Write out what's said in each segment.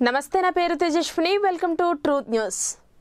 నమస్తే నా పేరు Tejaswini welcome to truth news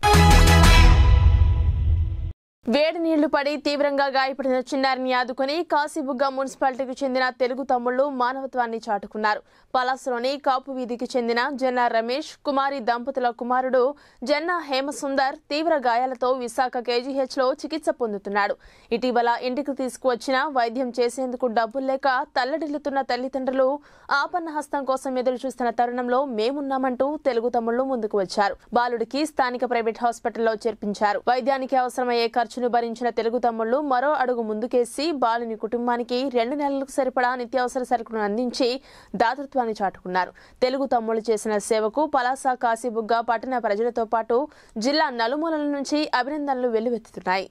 వేడి నీళ్లు పడి తీవ్రంగా గాయపడిన చిన్నారిని ఆదుకుని కాశీబుగ్గ మున్సిపాలిటీకి చెందిన తెలుగు తమ్ముళ్లు మానవత్వాన్ని చాటుకున్నారు పలాసలోని కాపు వీధికి చెందిన జన్న రమేష్ కుమారి దంపతుల కుమారుడు జన్న హేమసుందర్ తీవ్ర గాయాలతో విశాఖ కేజీహెచ్ లో చికిత్స పొందుతున్నాడు ఇటీవల ఇంటికి తీసుకువచ్చిన వైద్యం చేసేందుకు డబ్బులు లేక తల్లడిల్లుతున్న తల్లిదండ్రులు ఆపన్న హస్తం కోసం ఎదురు చూస్తున్న తరుణంలో మేమున్నామంటూ తెలుగు తమ్ముళ్లు ముందుకు వచ్చారు బాలుడికి స్థానిక ప్రైవేట్ హాస్పిటల్లో చేర్పించారు వైద్యానికి అవసరమయ్యే ఖర్చును భరించిన తెలుగు తమ్ముళ్లు మరో అడుగు ముందుకేసి బాలుని కుటుంబానికి రెండు నెలలకు సరిపడా నిత్యావసర సరుకులను అందించి దాతృత్వాన్ని చాటుకున్నారు తెలుగు తమ్ముళ్లు చేసిన సేవకు పలాస కాశీబుగ్గ పట్టణ ప్రజలతో పాటు జిల్లా నలుమూలల నుంచి అభినందనలు వెల్లువెత్తుతున్నాయి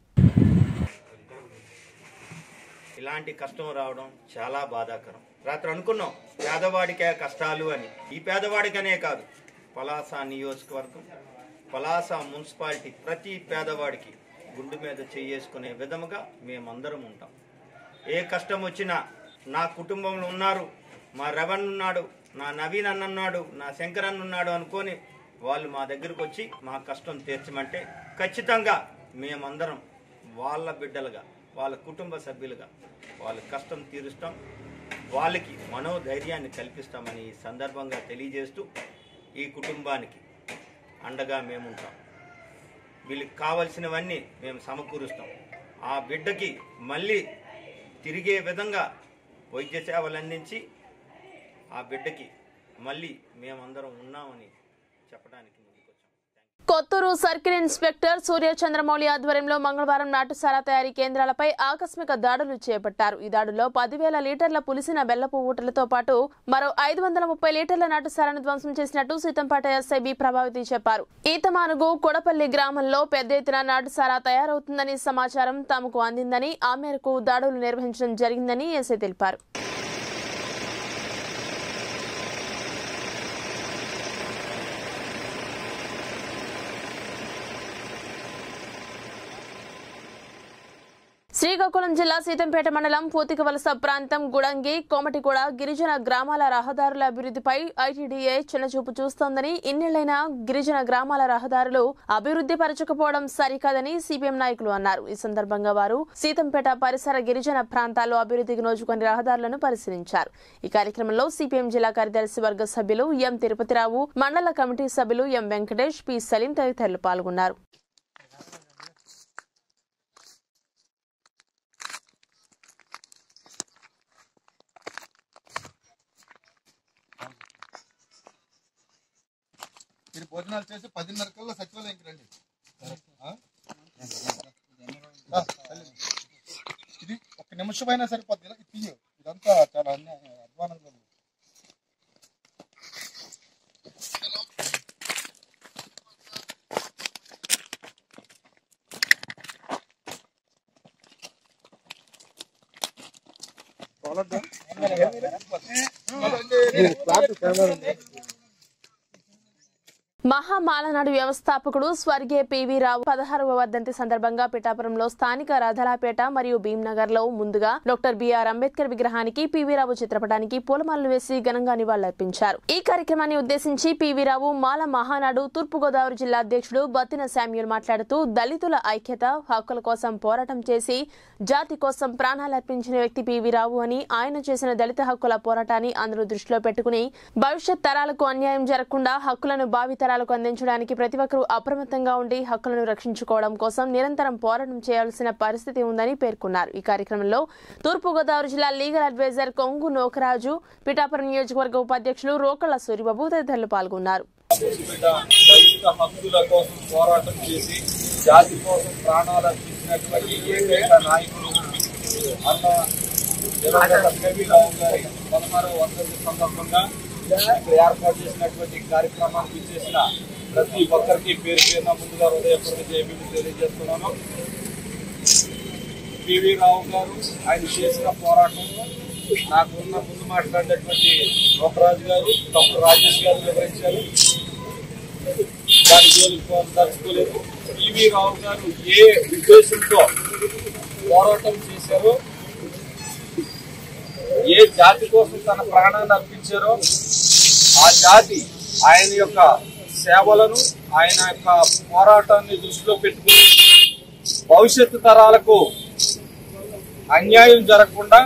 ఇలాంటి కష్టం రావడం చాలా బాధాకరం రాత్రి అనుకున్నాం పేదవాడికే కష్టాలు అని ఈ పేదవాడికనే కాదు పలాస నియోజకవర్గం పలాస మున్సిపాలిటీ ప్రతి పేదవాడికి గుండు మీద చేసుకునే విధముగా మేమందరం ఉంటాం ఏ కష్టం వచ్చినా నా కుటుంబంలో ఉన్నారు మా రవణ్ ఉన్నాడు నా నవీన్ అన్న ఉన్నాడు నా శంకర్ అన్న ఉన్నాడు అనుకొని వాళ్ళు మా దగ్గరకు వచ్చి మా కష్టం తీర్చమంటే ఖచ్చితంగా మేమందరం వాళ్ళ బిడ్డలుగా వాళ్ళ కుటుంబ సభ్యులుగా వాళ్ళ కష్టం తీరుస్తాం వాళ్ళకి మనోధైర్యాన్ని కల్పిస్తామని ఈ సందర్భంగా తెలియజేస్తూ ఈ కుటుంబానికి అండగా మేముంటాం వీళ్ళకి కావలసినవన్నీ మేము సమకూరుస్తాం ఆ బిడ్డకి మళ్ళీ తిరిగే విధంగా వైద్య సేవలు అందించి ఆ బిడ్డకి మళ్ళీ మేమందరం ఉన్నామని చెప్పడానికి ముందుకు వచ్చాం కొత్తూరు సర్కిల్ ఇన్స్పెక్టర్ సూర్య చంద్రమౌళి ఆధ్వర్యంలో మంగళవారం నాటుసారా తయారీ కేంద్రాలపై ఆకస్మిక దాడులు చేపట్టారు ఈ దాడుల్లో పదివేల లీటర్ల పులిసిన బెల్లపు ఊటలతో పాటు మరో ఐదు వందల ముప్పై లీటర్ల నాటుసారాను ధ్వంసం చేసినట్టు సీతంపేట ఎస్ఐ బి ప్రభావతి చెప్పారు ఈతమానుగు కొడపల్లి గ్రామంలో పెద్ద ఎత్తున నాటుసారా తయారవుతుందని సమాచారం తమకు అందిందని ఆ మేరకు దాడులు నిర్వహించడం జరిగిందని ఎస్ఐ తెలిపారు శ్రీకాకుళం జిల్లా సీతంపేట మండలం పూతికవలస ప్రాంతం గుడంగి కోమటిగూడ గిరిజన గ్రామాల రహదారుల అభివృద్ధిపై ఐటీడీఏ చిన్నచూపు చూస్తోందని ఇన్నేళ్లైనా గిరిజన గ్రామాల రహదారులు అభివృద్ధి పరచకపోవడం సరికాదని సిపిఎం నాయకులు అన్నారు ఈ సందర్భంగా వారు సీతంపేట పరిసర గిరిజన ప్రాంతాల్లో అభివృద్ధికి నోచుకుని రహదారులను పరిశీలించారు ఈ కార్యక్రమంలో సిపిఎం జిల్లా కార్యదర్శి వర్గ సభ్యులు ఎం తిరుపతిరావు మండల కమిటీ సభ్యులు ఎం వెంకటేష్ పి సలీం తదితరులు పాల్గొన్నారు మీరు భోజనాలు చేసి పదిన్నర కల్లా సచివాలయంకి రండి ఆ? ఆ, వెళ్ళండి. ఇది ఒక నిమిషమైనా సరిపోద్ది ఇలా ఇది తీయు ఇదంతా చాలా అన్యాయం అధ్వానంగా ఉంది మహామాలనాడు వ్యవస్థాపకుడు స్వర్గీయ పివి రావు పదహారవ వర్ధంతి సందర్భంగా పిఠాపురంలో స్థానిక రథలాపేట మరియు భీంనగర్ లో ముందుగా డాక్టర్ బిఆర్ అంబేద్కర్ విగ్రహానికి పివి రావు చిత్రపటానికి పూలమాలలు వేసి ఘనంగా నివాళులర్పించారు ఈ కార్యక్రమాన్ని ఉద్దేశించి పివి రావు మాల మహానాడు తూర్పుగోదావరి జిల్లా అధ్యక్షుడు బత్తిన శామ్యూల్ మాట్లాడుతూ దళితుల ఐక్యత హక్కుల కోసం పోరాటం చేసి జాతి కోసం ప్రాణాలర్పించిన వ్యక్తి పివి రావు అని ఆయన చేసిన దళిత హక్కుల పోరాటాన్ని అందరూ దృష్టిలో పెట్టుకుని భవిష్యత్ తరాలకు అన్యాయం జరగకుండా హక్కులను భావితరాలకు అందించడానికి ప్రతి ఒక్కరూ అప్రమత్తంగా ఉండి హక్కులను రక్షించుకోవడం కోసం నిరంతరం పోరాటం చేయాల్సిన పరిస్థితి ఉందని పేర్కొన్నారు ఈ కార్యక్రమంలో తూర్పుగోదావరి జిల్లా లీగల్ అడ్వైజర్ కొంగు నోకరాజు పిఠాపురం నియోజకవర్గ ఉపాధ్యక్షులు రోకళ్ల సూరిబాబు తదితరులు పాల్గొన్నారు బిడ్డ దళిత హక్కుల కోసం పోరాటం చేసి జాతి కోసం ప్రాణాలు అర్పించినటువంటి ఏకైక నాయకుడు అన్న దివంగత కవిరావు గారి పదహారవ వర్ధంతి సందర్భంగా ఇక్కడ ఏర్పాటు చేసినటువంటి కార్యక్రమానికి చేసిన ప్రతి ఒక్కరికి పేరు పేరున ముందుగా హృదయపూర్వక జయబీలు తెలియజేస్తున్నాను పివి రావు గారు ఆయన చేసిన పోరాటంలో నాకు ఉన్న ముందు మాట్లాడినటువంటి లోకరాజు గారు డాక్టర్ రాజేష్ గారు వివరించారు దాని జోలికి పోదలుచుకోలేదు పివి రావు గారు ఏ ఉద్దేశంతో పోరాటం చేశారో ఏ జాతి కోసం తన ప్రాణాన్ని అర్పించారో ఆ జాతి ఆయన యొక్క సేవలను ఆయన యొక్క పోరాటాన్ని దృష్టిలో పెట్టుకుని భవిష్యత్తు తరాలకు అన్యాయం జరగకుండా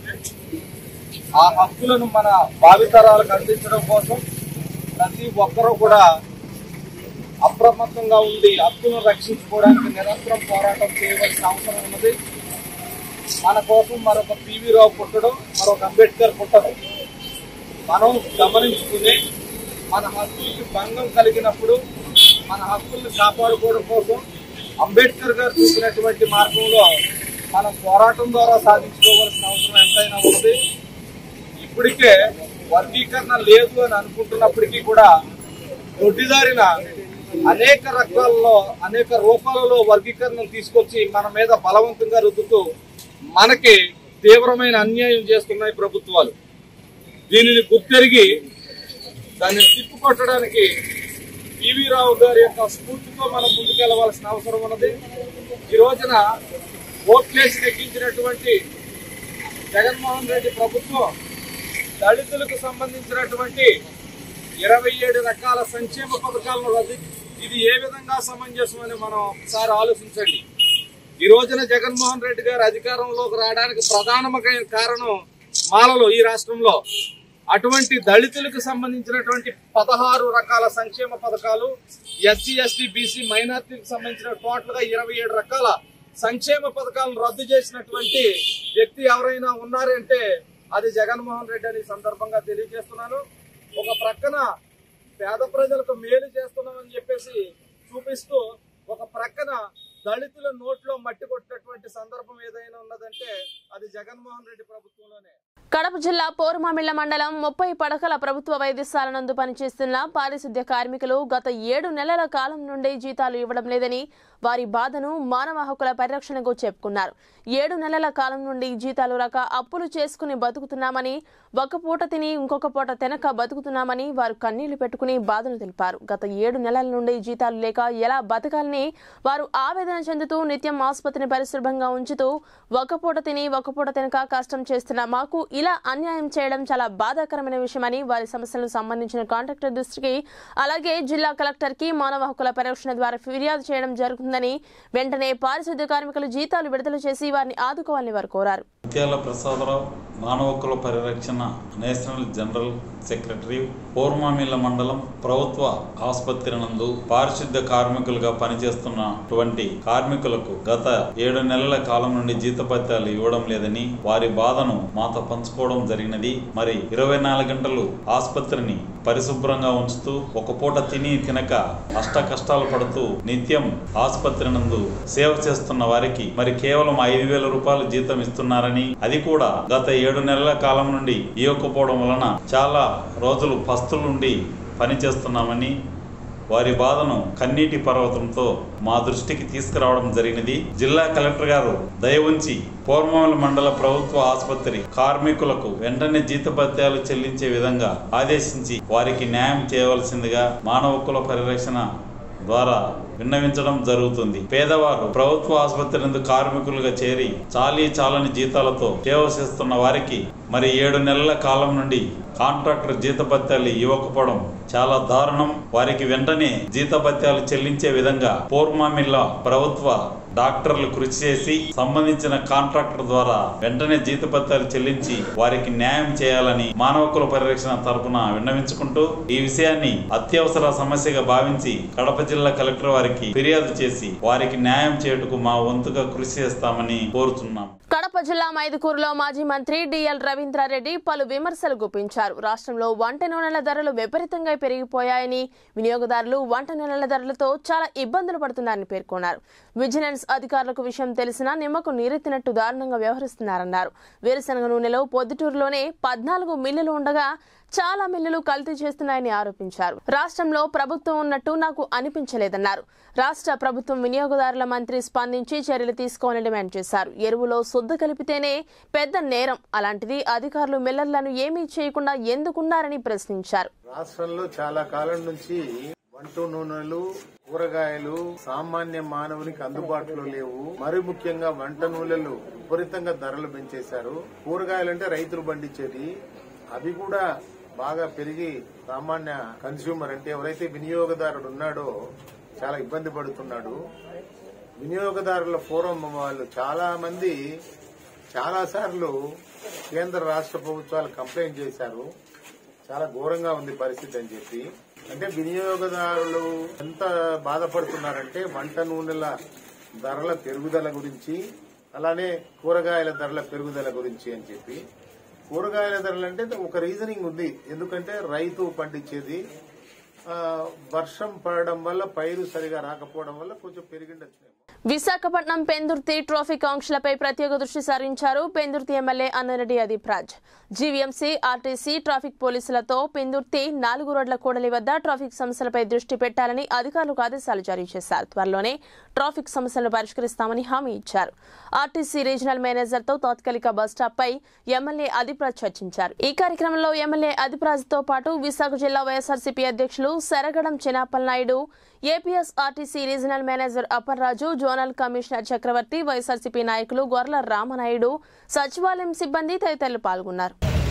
ఆ హక్కులను మన భావితరాలకు అందించడం కోసం ప్రతి ఒక్కరూ కూడా అప్రమత్తంగా ఉండి హక్కులను రక్షించుకోవడానికి నిరంతరం పోరాటం చేయవలసిన అవసరం ఉన్నది మన కోసం మరొక పివి రావు పుట్టడం మరొక అంబేద్కర్ పుట్టడం మనం గమనించుకుని మన హక్కులకి భంగం కలిగినప్పుడు మన హక్కుల్ని కాపాడుకోవడం కోసం అంబేద్కర్ గారు చూపినటువంటి మార్గంలో మనం పోరాటం ద్వారా సాధించుకోవాల్సిన అవసరం ఎంతైనా ఉంది ఇప్పటికే వర్గీకరణ లేదు అని అనుకుంటున్నప్పటికీ కూడా దొడ్డిదారిన అనేక రకాలలో అనేక రూపాలలో వర్గీకరణను తీసుకొచ్చి మన మీద బలవంతంగా రుద్దుతూ మనకి తీవ్రమైన అన్యాయం చేస్తున్నాయి ప్రభుత్వాలు దీనిని గుర్తెరిగి దాన్ని తిప్పుకొట్టడానికి పివి రావు గారి యొక్క స్ఫూర్తితో మనం ముందుకెళ్లవలసిన అవసరం ఉన్నది ఈ రోజున ఓట్లేసి నెగ్గించినటువంటి జగన్మోహన్ రెడ్డి ప్రభుత్వం దళితులకు సంబంధించినటువంటి ఇరవై ఏడు రకాల సంక్షేమ పథకాలను రద్దు ఇది ఏ విధంగా సమంజసమని మనం ఒకసారి ఆలోచించండి ఈ రోజున జగన్మోహన్ రెడ్డి గారు అధికారంలోకి రావడానికి ప్రధానమైన కారణం మాలలో ఈ రాష్ట్రంలో అటువంటి దళితులకు సంబంధించినటువంటి పదహారు రకాల సంక్షేమ పథకాలు ఎస్సీ ఎస్టీ బీసీ మైనార్టీలకు సంబంధించిన టోటల్ గా ఇరవై ఏడు రకాల సంక్షేమ పథకాలను రద్దు చేసినటువంటి వ్యక్తి ఎవరైనా ఉన్నారంటే అది జగన్మోహన్ రెడ్డి అని ఈ సందర్భంగా తెలియజేస్తున్నాను ఒక ప్రక్కన పేద ప్రజలకు మేలు చేస్తున్నామని చెప్పేసి చూపిస్తూ ఒక ప్రక్కన దళితుల నోట్లో మట్టి కొట్టినటువంటి సందర్భం ఏదైనా ఉన్నదంటే అది జగన్మోహన్ రెడ్డి ప్రభుత్వంలోనే కడప జిల్లా పోరుమామిళ్ల మండలం ముప్పై పడకల ప్రభుత్వ వైద్యశాల నందు పనిచేస్తున్న పారిశుద్ధ్య కార్మికులు గత ఏడు నెలల కాలం నుండి జీతాలు ఇవ్వడం లేదని వారి బాధను మానవ హక్కుల పరిరక్షణకు చెప్పుకున్నారు ఏడు నెలల కాలం నుండి జీతాలు రాక అప్పులు చేసుకుని బతుకుతున్నామని ఒక పూట తిని ఇంకొక పూట తినక బతుకుతున్నామని వారు కన్నీళ్లు పెట్టుకుని బాధను తెలిపారు గత ఏడు నెలల నుండి జీతాలు లేక ఎలా బతకాలని వారు ఆవేదన చెందుతూ నిత్యం ఆసుపత్రిని పరిశుభ్రంగా ఉంచుతూ ఒక పూట తిని ఒక పూట తినక కష్టం చేస్తున్న మాకు ఇలా అన్యాయం చేయడం చాలా బాధాకరమైన విషయమని వారి సమస్యలకు సంబంధించిన కాంట్రాక్టర్ దృష్టికి అలాగే జిల్లా కలెక్టర్ కి మానవ హక్కుల పరిరక్షణ ద్వారా ఫిర్యాదు చేయడం జరుగుతుందని వెంటనే పారిశుద్ధ్య కార్మికులు జీతాలు విడుదల చేసి వారిని ఆదుకోవాలని వారు కోరారు ముత్యాల ప్రసాదరావు మానవ హక్కుల పరిరక్షణ నేషనల్ జనరల్ సెక్రటరీ పోర్మామిల్ల మండలం ప్రభుత్వ ఆసుపత్రి నందు పారిశుద్ధ్య కార్మికులుగా పనిచేస్తున్నటువంటి కార్మికులకు గత ఏడు నెలల కాలం నుండి జీతపత్యాలు ఇవ్వడం లేదని వారి బాధను మాతో పంచుకోవడం జరిగినది మరి ఇరవై నాలుగు గంటలు ఆసుపత్రిని పరిశుభ్రంగా ఉంచుతూ ఒక పూట తిని తినక అష్ట కష్టాలు పడుతూ నిత్యం ఆసుపత్రి నందు సేవ చేస్తున్న వారికి మరి కేవలం ఐదు వేల రూపాయలు జీతం ఇస్తున్నారని అది కూడా గత ఏడు నెలల కాలం నుండి ఇవ్వకపోవడం వలన చాలా రోజులు పస్తులుండి పనిచేస్తున్నామని వారి బాధను కన్నీటి పర్వతంతో మా దృష్టికి తీసుకురావడం జరిగినది జిల్లా కలెక్టర్ గారు దయ ఉంచి పోర్మాల మండల ప్రభుత్వ ఆసుపత్రి కార్మికులకు వెంటనే జీతభత్యాలు చెల్లించే విధంగా ఆదేశించి వారికి న్యాయం చేయవలసిందిగా మానవ హక్కుల పరిరక్షణ ద్వారా విన్నవించడం జరుగుతుంది పేదవారు ప్రభుత్వ ఆసుపత్రి నందు కార్మికులుగా చేరి చాలీ చాలని జీతాలతో సేవ చేస్తున్న వారికి మరి ఏడు నెలల కాలం నుండి కాంట్రాక్టర్ జీతభత్యాలు ఇవ్వకపోవడం చాలా దారుణం వారికి వెంటనే జీతభత్యాలు చెల్లించే విధంగా పోర్మామిల్ల ప్రభుత్వ డాక్టర్లు కృషి చేసి సంబంధించిన కాంట్రాక్టర్ ద్వారా వెంటనే జీతభత్యాలు చెల్లించి వారికి న్యాయం చేయాలని మానవ హక్కుల పరిరక్షణ తరపున విన్నవించుకుంటూ ఈ విషయాన్ని అత్యవసర సమస్యగా భావించి కడప జిల్లా కలెక్టర్ వారికి ఫిర్యాదు చేసి వారికి న్యాయం చేయుటకు మా వంతుగా కృషి చేస్తామని కోరుతున్నాం కడప జిల్లా మైదుకూరులో మాజీ మంత్రి డిఎల్ రవీంద్రారెడ్డి పలు విమర్శలు గుప్పించారు రాష్ట్రంలో వంట నూనెల ధరలు విపరీతంగా పెరిగిపోయాయని వినియోగదారులు వంట నూనెల ధరలతో చాలా ఇబ్బందులు పడుతున్నారని పేర్కొన్నారు విజిలెన్స్ అధికారులకు విషయం తెలిసినా నిమ్మకు నీరెత్తినట్టు దారుణంగా వ్యవహరిస్తున్నారన్నారు వేరుశనగ నూనెలో పొద్దుటూరులోనే పద్నాలుగు మిల్లులు ఉండగా చాలా మిల్లులు కల్తీ చేస్తున్నాయని ఆరోపించారు రాష్ట్రంలో ప్రభుత్వం ఉన్నట్టు నాకు అనిపించలేదన్నారు రాష్ట్ర ప్రభుత్వం వినియోగదారుల మంత్రి స్పందించి చర్యలు తీసుకోవాలని డిమాండ్ చేశారు ఎరువులో శుద్ధ కలిపితేనే పెద్ద నేరం అలాంటిది అధికారులు మిల్లర్లను ఏమీ చేయకుండా ఎందుకున్నారని ప్రశ్నించారు రాష్ట్రంలో చాలా కాలం నుంచి వంట నూనెలు కూరగాయలు సామాన్య మానవునికి అందుబాటులో లేవు మరి ముఖ్యంగా వంట నూనెలు విపరీతంగా ధరలు పెంచేశారు కూరగాయలంటే రైతులు పండించేది అవి కూడా బాగా పెరిగి సామాన్య కన్స్యూమర్ అంటే ఎవరైతే వినియోగదారుడు ఉన్నాడో చాలా ఇబ్బంది పడుతున్నాడు వినియోగదారుల ఫోరం వాళ్ళు చాలా మంది చాలా సార్లు కేంద్ర రాష్ట్ర ప్రభుత్వాలు కంప్లైంట్ చేశారు చాలా ఘోరంగా ఉంది పరిస్థితి అని చెప్పి అంటే వినియోగదారులు ఎంత బాధపడుతున్నారంటే వంట నూనెల ధరల పెరుగుదల గురించి అలానే కూరగాయల ధరల పెరుగుదల గురించి అని చెప్పి కూరగాయల ధరలు అంటే ఒక రీజనింగ్ ఉంది ఎందుకంటే రైతు పండించేది ఆ, వర్షం పడడం వల్ల పైరు సరిగా రాకపోవడం వల్ల కొంచెం పెరిగిండొచ్చు విశాఖపట్నం పెందుర్తి ట్రాఫిక్ ఆంక్షలపై ప్రత్యేక దృష్టి సారించారు Pendurthi MLA Annareddy Adeep Raj GVMC RTC traffic పోలీసులతో పెందుర్తి నాలుగు రోడ్ల కూడలి వద్ద ట్రాఫిక్ సమస్యలపై దృష్టి పెట్టాలని అధికారులకు ఆదేశాలు జారీ చేశారు త్వరలోనే ట్రాఫిక్ సమస్యలను పరిష్కరిస్తామని హామీ ఇచ్చారు ఆర్టీసీ రీజనల్ మేనేజర్తో తాత్కాలిక బస్టాప్ పై ఎమ్మెల్యే అదిప్రాజ్ చర్చించారు ఈ కార్యక్రమంలో ఎమ్మెల్యే అదిప్రాజ్ తో పాటు విశాఖ జిల్లా వైఎస్ఆర్సీపీ అధ్యక్షులు Saragadam Chinapal Naidu APS RTC regional manager Apparaju zonal commissioner Chakravarthi YSRCP నాయకులు గొర్ల రామనాయుడు సచివాలయం సిబ్బంది తదితరులు పాల్గొన్నారు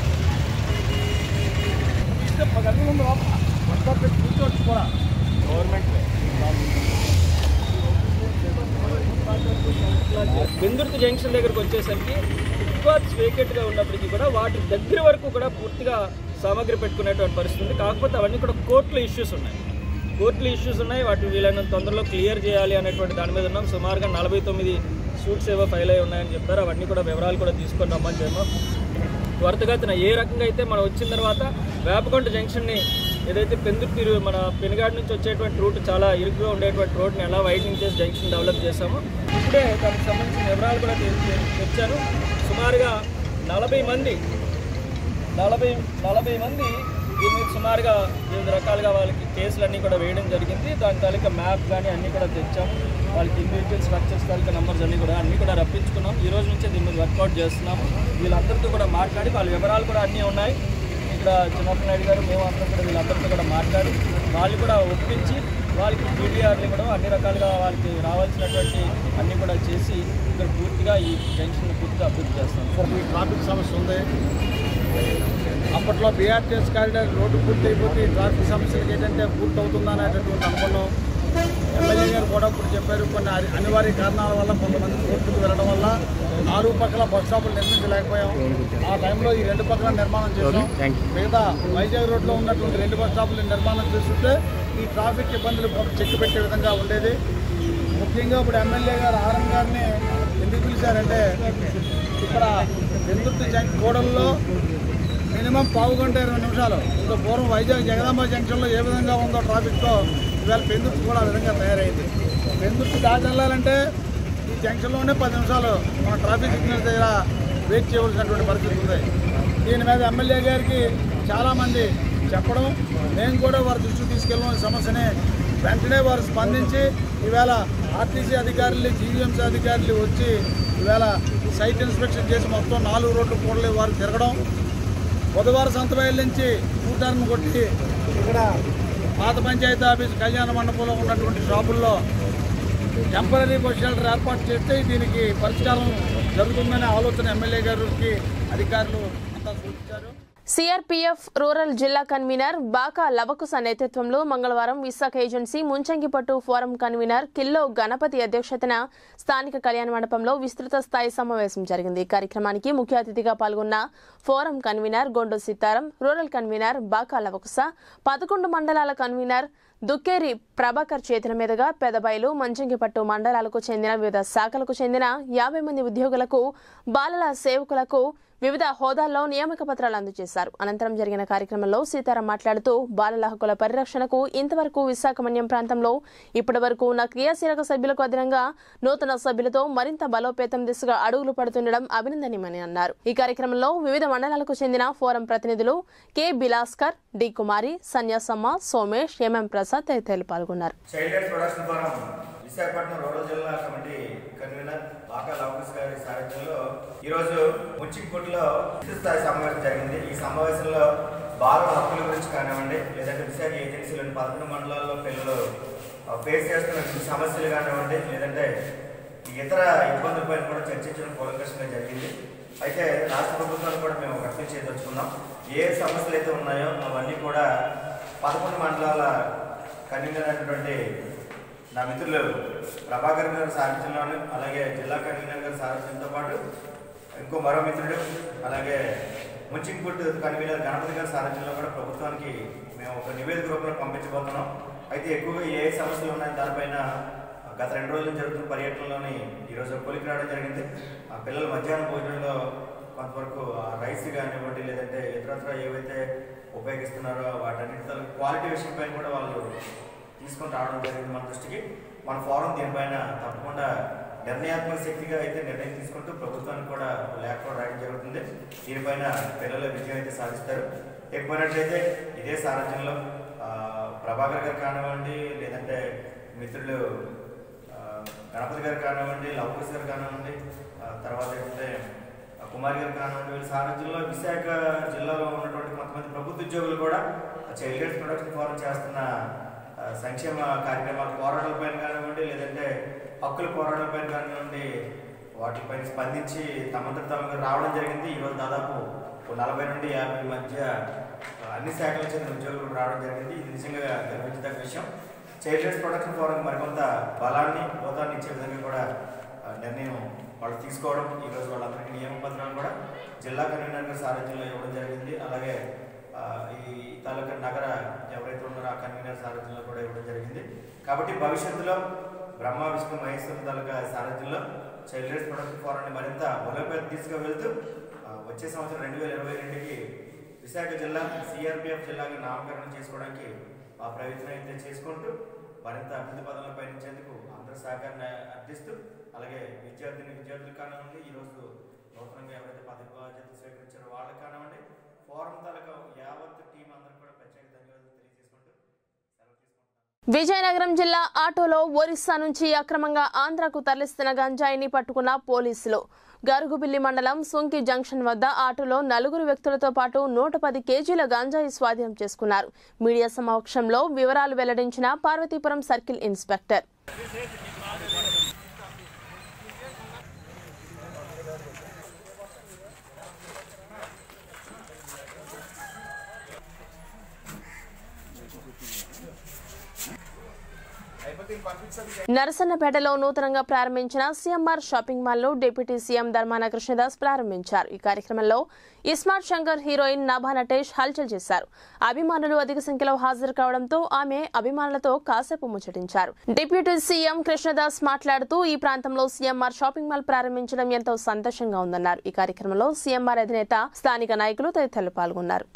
బెందుర్తి జంక్షన్ దగ్గరకు వచ్చేసరికి ఫుట్పాత్స్ వేకెట్గా ఉన్నప్పటికీ కూడా వాటి దగ్గర వరకు కూడా పూర్తిగా సామాగ్రి పెట్టుకునేటువంటి పరిస్థితి ఉంది కాకపోతే అవన్నీ కూడా కోర్టులో ఇష్యూస్ ఉన్నాయి కోర్టులో ఇష్యూస్ ఉన్నాయి వాటిని వీలైనంత తొందరలో క్లియర్ చేయాలి అనేటువంటి దాని మీద ఉన్నాం సుమారుగా నలభై తొమ్మిది సూట్స్ ఏవో ఫైల్ అయి ఉన్నాయని చెప్పారు అవన్నీ కూడా వివరాలు కూడా తీసుకొని రమ్మని చెప్పాం త్వరితగతిన ఏ రకంగా అయితే మనం వచ్చిన తర్వాత వేపకొండ జంక్షన్ని ఏదైతే పెందుర్తి రూ- మన పెనుగాడి నుంచి వచ్చేటువంటి రూట్ చాలా ఇరుకుగా ఉండేటువంటి రోడ్ని ఎలా వైడనింగ్ చేసి జంక్షన్ డెవలప్ చేశామో ఇప్పుడే దానికి సంబంధించిన వివరాలు కూడా తె- తె- తెచ్చాను సుమారుగా నలభై మంది నలభై నలభై మంది దీని మీద సుమారుగా వివిధ రకాలుగా వాళ్ళకి కేసులన్నీ కూడా వేయడం జరిగింది దాని తాలూకా మ్యాప్ కానీ అన్నీ కూడా తెచ్చాము వాళ్ళకి ఇండివిజువల్ స్ట్రక్చర్స్ తాలూకా నెంబర్స్ అన్నీ కూడా అన్నీ కూడా రప్పించుకున్నాం ఈ రోజు నుంచే దీని మీద వర్కౌట్ చేస్తున్నాము వీళ్ళందరితో కూడా మాట్లాడి వాళ్ళ వివరాలు కూడా అన్నీ ఉన్నాయి ఇక్కడ చంద్రబాబు నాయుడు గారు మేము అందరం కూడా వీళ్ళందరితో కూడా మాట్లాడి వాళ్ళు కూడా ఒప్పించి వాళ్ళకి పీడిఆర్ని కూడా అన్ని రకాలుగా వాళ్ళకి రావాల్సినటువంటి అన్నీ కూడా చేసి ఇక్కడ పూర్తిగా ఈ జంక్షన్ పూర్తిగా అభివృద్ధి చేస్తాం ఈ ట్రాఫిక్ సమస్య ఉంది అప్పట్లో బీఆర్టీఎస్ కారిడార్ రోడ్డు పూర్తి అయిపోతే ఈ ట్రాఫిక్ సమస్యలకి ఏంటంటే పూర్తి అవుతుందా అనేటటువంటి అనుకున్నాం ఎమ్మెల్యే గారు కూడా ఇప్పుడు చెప్పారు కొన్ని అని- అనివార్య కారణాల వల్ల కొంతమంది కోర్టుకు వెళ్ళడం వల్ల నాలుగు పక్కల బస్ స్టాపులు నిర్మించలేకపోయాం ఆ టైంలో ఈ రెండు పక్కల నిర్మాణం చేసాం మిగతా వైజాగ్ రోడ్లో ఉన్నటువంటి రెండు బస్ స్టాపులు నిర్మాణం చేస్తుంటే ఈ ట్రాఫిక్ ఇబ్బందులు కొంత చెక్ పెట్టే విధంగా ఉండేది ముఖ్యంగా ఇప్పుడు ఎమ్మెల్యే గారు ఆరం గారిని ఎందుకు పిలిచారంటే ఇక్కడ విందుర్తి జంక్ కూడల్లో మినిమం పావు గంట ఇరవై నిమిషాలు ఇంకా పూర్వం వైజాగ్ జగదాంబ జంక్షన్లో ఏ విధంగా ఉందో ట్రాఫిక్తో ఇవాళ పెందుర్తి కూడా ఆ విధంగా తయారైంది పెందుర్తి దాటి వెళ్ళాలంటే ఈ జంక్షన్లోనే పది నిమిషాలు మన ట్రాఫిక్ సిగ్నల్ దగ్గర వెయిట్ చేయవలసినటువంటి పరిస్థితి ఉంది దీని మీద ఎమ్మెల్యే గారికి చాలామంది చెప్పడం నేను కూడా వారి దృష్టికి తీసుకెళ్ళిన సమస్యని వెంటనే వారు స్పందించి ఈవేళ ఆర్టీసీ అధికారులు జీవీఎంసీ అధికారులు వచ్చి ఈవేళ సైట్ ఇన్స్పెక్షన్ చేసి మొత్తం నాలుగు రోడ్లు కూడలి వారు తిరగడం బుధవారం సంతబయలు నుంచి టర్న్ కొట్టి ఇక్కడ పాత పంచాయతీ ఆఫీస్ కళ్యాణ మండపంలో ఉన్నటువంటి షాపుల్లో టెంపరీ బస్ షెల్టర్ ఏర్పాటు చేస్తే దీనికి పరిష్కారం జరుగుతుందనే ఆలోచన ఎమ్మెల్యే గారికి అధికారులు అంతా సూచించారు సిఆర్పీఎఫ్ రూరల్ జిల్లా కన్వీనర్ బాకా లవకుశ నేతృత్వంలో మంగళవారం Visakha agency Munchangiputtu forum convener Killo Ganapathi అధ్యక్షతన స్థానిక కళ్యాణ మండపంలో విస్తృత స్థాయి సమావేశం జరిగింది ఈ కార్యక్రమానికి ముఖ్య అతిథిగా పాల్గొన్న forum convener Gondu Sitaram rural convener Baka Lavakusa పదకొండు మండలాల కన్వీనర్ దుక్కేరి ప్రభాకర్ చేతుల మీదుగా పెదబైలు మంచంగిపట్టు మండలాలకు చెందిన వివిధ శాఖలకు చెందిన యాభై మంది ఉద్యోగులకు బాలల సేవకులకు వివిధ హోదాల్లో నియామక పత్రాలు అందజేశారు అనంతరం జరిగిన కార్యక్రమంలో సీతారాం మాట్లాడుతూ బాలల హక్కుల పరిరక్షణకు ఇంతవరకు విశాఖమన్యం ప్రాంతంలో ఇప్పటి వరకు ఉన్న క్రియాశీలక సభ్యులకు అదనంగా నూతన సభ్యులతో మరింత బలోపేతం దిశగా అడుగులు పడుతుండడం అభినందనీయమని అన్నారు ఈ కార్యక్రమంలో వివిధ మండలాలకు చెందిన ఫోరం ప్రతినిధులు K Bilaskar D Kumari Sanyasamma Somesh MM Prasad తదితరులు పాల్గొన్నారు child rights production forum Visakhapatnam rural జిల్లా కమిటీ కన్వీనర్ బాకా లవకుశ్ గారి సారథ్యంలో ఈరోజు ముచ్చికోట్లో విస్తృత స్థాయి సమావేశం జరిగింది ఈ సమావేశంలో బాలల హక్కుల గురించి కానివ్వండి లేదంటే విశాఖ ఏజెన్సీలోని పదకొండు మండలాల్లో పిల్లలు ఫేస్ చేస్తున్న వివిధ సమస్యలు కానివ్వండి లేదంటే ఇతర ఇబ్బందులపైన కూడా చర్చించడం కూలంకషంగా జరిగింది అయితే రాష్ట్ర ప్రభుత్వాన్ని కూడా మేము రిక్వెస్ట్ చేయదలుచుకున్నాం ఏ సమస్యలు అయితే ఉన్నాయో అవన్నీ కూడా పదకొండు మండలాల కన్వీనర్ అయినటువంటి నా మిత్రులు ప్రభాకర్ గారి సారథ్యంలోను అలాగే జిల్లా కన్వీనర్ గారి సారథ్యంతో పాటు ఇంకో మరో మిత్రుడు అలాగే ముంచింగుట్ కన్వీనర్ గణపతి గారి సారథ్యంలో కూడా ప్రభుత్వానికి మేము ఒక నివేదిక రూపంలో పంపించబోతున్నాం అయితే ఎక్కువగా ఏ సమస్యలు ఉన్నాయి దానిపైన గత రెండు రోజుల నుంచి జరుగుతున్న పర్యటనలోని ఈరోజు కొలికి రావడం జరిగింది ఆ పిల్లల మధ్యాహ్నం భోజనంలో కొంతవరకు ఆ రైస్ కానివ్వండి లేదంటే ఇతరత్ర ఏవైతే ఉపయోగిస్తున్నారో వాటన్నిటి క్వాలిటీ విషయం పైన కూడా వాళ్ళు తీసుకొని రావడం జరిగింది మన దృష్టికి మన ఫోరం దీనిపైన తప్పకుండా నిర్ణయాత్మక శక్తిగా అయితే నిర్ణయం తీసుకుంటూ ప్రభుత్వానికి కూడా లేఖ కూడా రాయడం జరుగుతుంది దీనిపైన పిల్లల విజయం అయితే సాధిస్తారు ఎక్కువైనట్లయితే ఇదే సారథ్యంలో ఆ, ప్రభాకర్ గారు కానివ్వండి లేదంటే మిత్రులు ఆ, గణపతి గారు కానివ్వండి లవకుశ్ గారు కానివ్వండి ఆ, తర్వాత ఏంటంటే ఆ, కుమార్ గారు కానివ్వండి వీళ్ళ సారథ్యంలో విశాఖ జిల్లాలో ఉన్నటువంటి కొంతమంది ప్రభుత్వ ఉద్యోగులు కూడా చైల్డ్ రైట్స్ ప్రొడక్షన్ ఫోరం చేస్తున్న ఆ, సంక్షేమ కార్యక్రమాల పోరాటాలపైన కానివ్వండి లేదంటే హక్కుల పోరాటాలపైన కానివ్వండి వాటిపైన స్పందించి తమంతట తమకు రావడం జరిగింది ఈరోజు దాదాపు ఓ నలభై నుండి యాభై మధ్య ఆ, అన్ని శాఖలకు చెందిన ఉద్యోగులు రావడం జరిగింది ఇది నిజంగా గర్వించదగ్గ విషయం చైల్డ్ రైట్స్ ప్రొడక్షన్ ఫోరం మరికొంత బలాన్ని హోదాన్ని ఇచ్చే విధంగా కూడా ఆ, నిర్ణయం వాళ్ళు తీసుకోవడం ఈరోజు వాళ్ళందరికీ నియమ పత్రాలు కూడా జిల్లా కన్వీనర్ గారి సారథ్యంలో ఇవ్వడం జరిగింది అలాగే ఆ, ఈ తాలూకా నగర ఎవరైతే ఉన్నారో ఆ కన్వీనర్ సారథ్యంలో కూడా ఇవ్వడం జరిగింది కాబట్టి భవిష్యత్తులో బ్రహ్మ విష్ణు మహేశ్వర తాలూకా సారథ్యంలో చైల్డ్ రైట్స్ ప్రొడక్షన్ ఫోరాన్ని మరింత బలోపేతం తీసుకువెళ్తూ ఆ, వచ్చే సంవత్సరం రెండు వేల ఇరవై రెండుకి విశాఖ జిల్లా సిఆర్పిఎఫ్ జిల్లాగా నామకరణం చేసుకోవడానికి ఆ ప్రయత్నం అయితే చేసుకుంటూ మరింత అభివృద్ధి పదంలో పయనించేందుకు అందరి సహకారాన్ని అర్థిస్తూ అలాగే విద్యార్థిని విద్యార్థులు కానివ్వండి ఈరోజు నూతనంగా ఎవరైతే పదవి బాధ్యతలు స్వీకరించారో వాళ్ళకి కానివ్వండి ఫోరం తాలూకా యావత్ టీం అందరూ కూడా ప్రత్యేక ధన్యవాదాలు తెలియజేసుకుంటూ సెలవు తీసుకుంటున్నాను విజయనగరం జిల్లా ఆటోలో ఒరిస్సా నుంచి అక్రమంగా ఆంధ్రాకు తరలిస్తున్న గంజాయిని పట్టుకున్న పోలీసులు గరుగుబిల్లి మండలం సుంకి జంక్షన్ వద్ద ఆటోలో నలుగురు వ్యక్తులతో పాటు నూట పది కేజీల గంజాయి స్వాధీనం చేసుకున్నారు మీడియా సమక్షంలో వివరాలు వెల్లడించిన పార్వతీపురం సర్కిల్ ఇన్స్పెక్టర్ నరసన్నపేటలో నూతనంగా ప్రారంభించిన సీఎంఆర్ షాపింగ్ మాల్ ను డిప్యూటీ సీఎం ధర్మాన కృష్ణదాస్ ప్రారంభించారు ఈ కార్యక్రమంలో ఇస్మార్ట్ శంకర్ హీరోయిన్ నభా నటేష్ హల్చల్ చేశారు అభిమానులు అధిక సంఖ్యలో హాజరు కావడంతో ఆమె అభిమానులతో కాసేపు ముచ్చటించారు డిప్యూటీ సీఎం కృష్ణదాస్ మాట్లాడుతూ ఈ ప్రాంతంలో సీఎంఆర్ షాపింగ్ మాల్ ప్రారంభించడం ఎంతో సంతోషంగా ఉందన్నారు ఈ కార్యక్రమంలో సీఎంఆర్ అధినేత స్థానిక నాయకులు తదితరులు పాల్గొన్నారు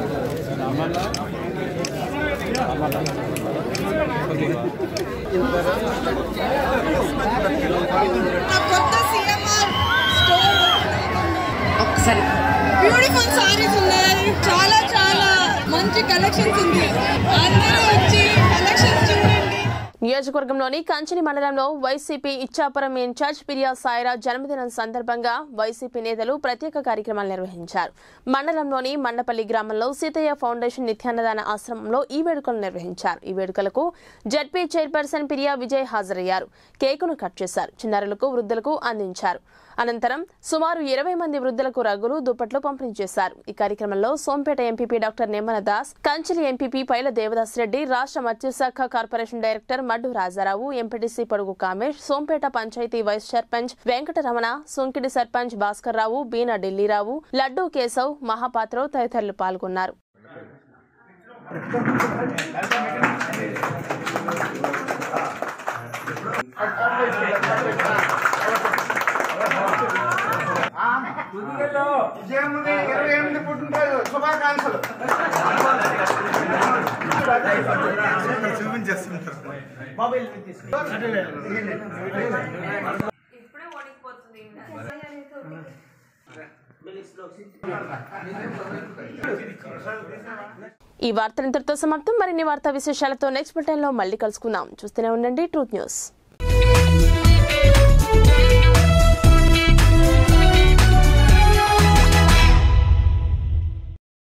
కొత్త సిఎంఆర్ స్టోర్ ఒకసారి బ్యూటిఫుల్ సారీస్ ఉన్నాయి చాలా చాలా మంచి కలెక్షన్స్ ఉంది అందరూ వచ్చి కలెక్షన్స్ చూడండి నియోజకవర్గంలోని కంచిని మండలంలో వైసీపీ ఇచ్చాపురం ఇన్ఛార్జ్ పిరియా సాయిరా జన్మదినం సందర్భంగా వైసీపీ నేతలు ప్రత్యేక కార్యక్రమాలు నిర్వహించారు మండలంలోని మండపల్లి గ్రామంలో సీతయ్య ఫౌండేషన్ నిత్యాన్నదాన ఆశ్రమంలో ఈ వేడుకలు నిర్వహించారు ఈ వేడుకలకు జడ్పీ చైర్పర్సన్ పిరియా విజయ్ హాజరయ్యారు కేకును కట్ చేశారు చిన్నారులకు వృద్ధులకు అందించారు అనంతరం సుమారు ఇరవై మంది వృద్ధులకు రగ్గులు దుప్పట్లు పంపిణీ చేశారు ఈ కార్యక్రమంలో Sompeta MPP doctor Nimmana Das Kanchili MPP Paila Devadas Reddy రాష్ట్ర మత్స్యశాఖ corporation director Maddu Rajarao MPTC Podugu Kamesh Sompeta panchayat vice sarpanch Venkataramana Sunkidi sarpanch Bhaskar Rao Beena Dillirao Laddu Keshav Mahapatro తదితరులు పాల్గొన్నారు ఇరవై ఎనిమిది పుట్టినరోజు శుభాకాంక్షలు ఈ వార్తలు ఇంతటితో సమాప్తం మరిన్ని వార్తా విశేషాలతో నెక్స్ట్ బులెటిన్ లో మళ్ళీ కలుసుకుందాం చూస్తూనే ఉండండి ట్రూత్ న్యూస్